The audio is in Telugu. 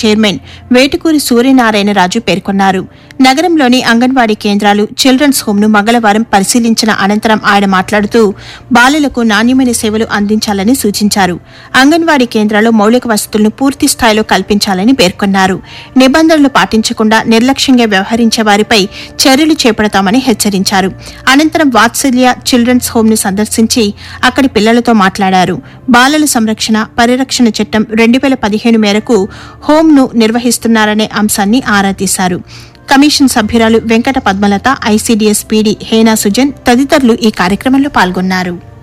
చైర్మన్ వేటుకూరి సూర్యనారాయణరాజు పేర్కొన్నారు నగరంలోని అంగన్వాడీ కేంద్రాలు చిల్డ్రన్స్ హోంను మంగళవారం పరిశీలించిన అనంతరం ఆయన మాట్లాడుతూ బాలలకు నాణ్యమైన సేవలు అందించాలని సూచించారు అంగన్వాడీ కేంద్రాల్లో మౌలిక వసతులను పూర్తి స్థాయిలో కల్పించాలని పేర్కొన్నారు నిబంధనలు పాటించకుండా నిర్లక్ష్యంగా వ్యవహరించే వారిపై చర్యలు చేపడతామని హెచ్చరించారు అనంతరం వాత్సల్య చిల్డ్రన్స్ హోంను సందర్శించి అక్కడి పిల్లలతో మాట్లాడారు బాలల సంరక్షణ పరిరక్షణ చట్టం రెండు వేల పదిహేను మేరకు హోంను నిర్వహిస్తున్నారనే అంశాన్ని ఆరా తీశారు కమిషన్ సభ్యురాలు వెంకట పద్మలత ఐసీడీఎస్ పీడీ హేనా సుజన్ తదితరులు ఈ కార్యక్రమంలో పాల్గొన్నారు